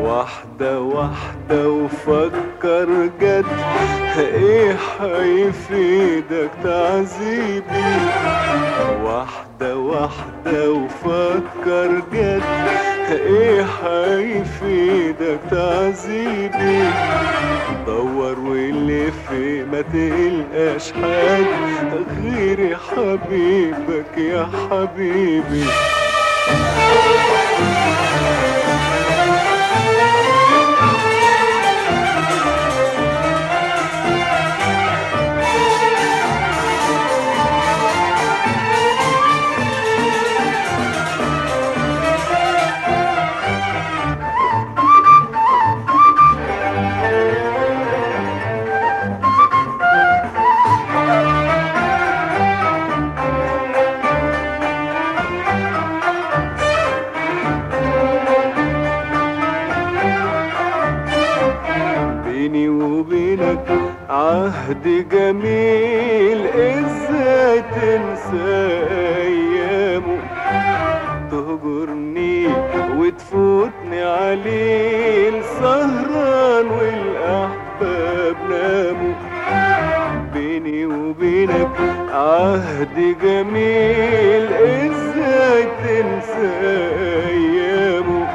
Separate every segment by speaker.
Speaker 1: واحدة واحدة وفكر جد ايه هيفيدك تعذيبي واحدة واحدة وفكر جد ايه هيفيدك تعذيبي دور ولف ما تلقاش حد غير حبيبك يا حبيبي بيني وبينك عهد جميل ازاي تنسى ايامه تهجرني وتفوتني عليه سهران والاحباب ناموا بيني وبينك عهد جميل ازاي تنسى ايامه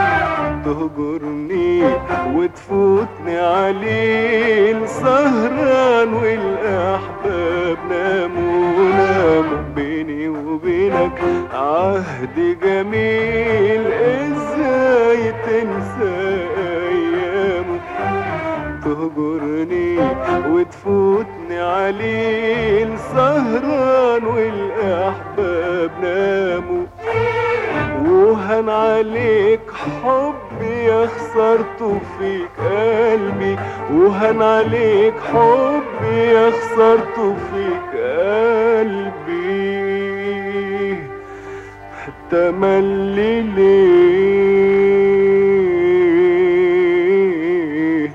Speaker 1: تهجرني وتفوتني عليه سهران والاحباب ناموا ناموا بيني وبينك عهد جميل ازاي تنسى ايامه تهجرني وتفوتني عليه سهران والاحباب ناموا وهن عليك حبي يا خسرته فيك قلبي وهن عليك حبي يا خسرته فيك قلبي تملي ليه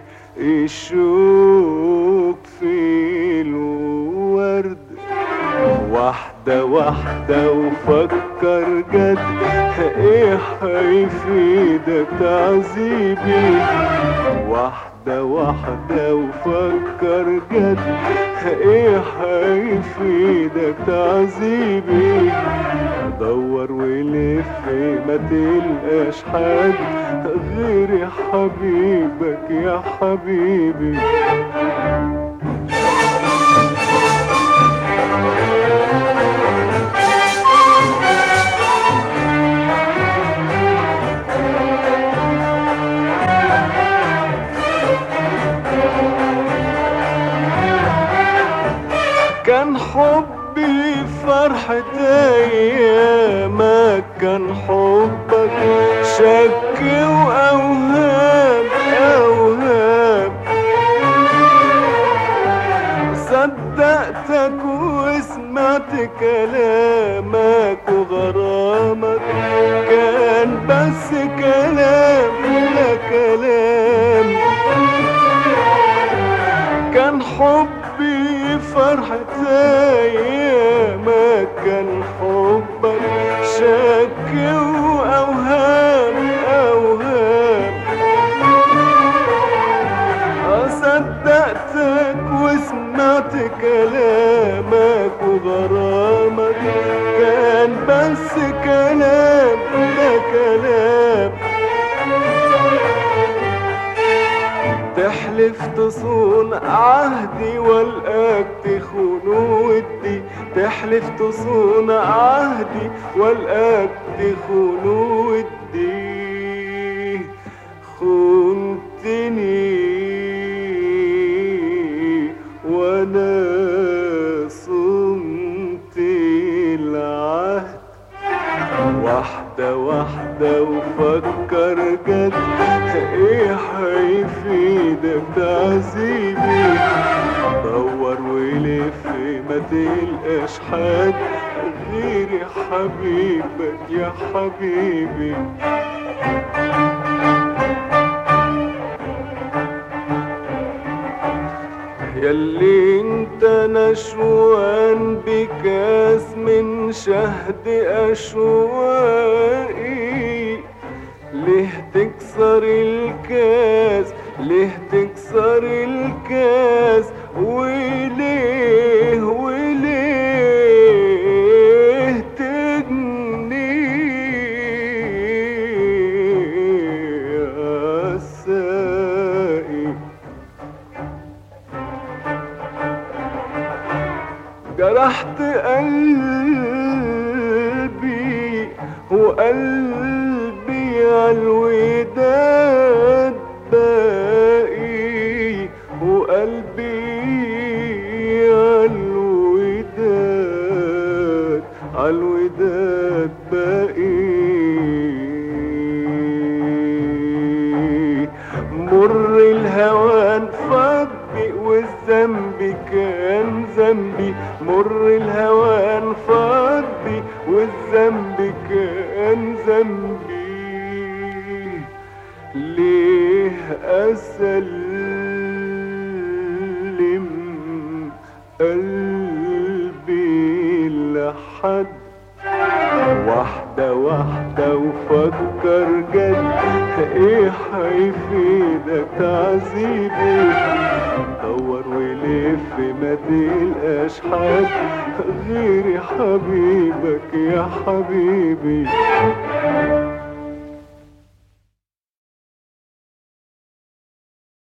Speaker 1: الشوق في الورد واحدة واحدة وفكر جد ايه هيفيدك تعذيبي واحدة واحدة وفكر جد ايه هيفيدك تعذيبي دور ولف ما تلقاش حد غير حبيبك يا حبيبي كان حبي فرحة أيامك كان حبك شك وأوهام أوهام صدقتك وسمعت كلامك وغرامك كان بس كلام لا كلام كان حبي فرحة أيامك كان حبك شك وأوهام أوهام صدقتك وسمعت كلامك وغرامك كان بس كلام ده كلام تحلف تصون عهدي والقاك تخون ودي تحلف تصون عهدي والقاك تخون ودي خنتني وانا صمت العهد واحدة واحدة وفكر جد ايه هيفيدك تعذيبي دور ولف ما تلقاش حد غير حبيبك يا حبيبي ياللي انت نشوان بكاس من شهد اشواقي ليه تكسر تكسر الكاس ليه تكسر الكاس وليه وليه تجني يا سائق جرحت قلبي وقلبي عالوداد باقي وقلبي عالوداد عالوداد باقي مر الهوان فضي والذنب كان ذنبي مر الهوان فضي والذنب كان ذنبي ليه أسلم قلبي لحد واحدة واحدة وفكر جد ايه هيفيدك تعذيبي دور ولف ما تلقاش حد غيري حبيبك يا حبيبي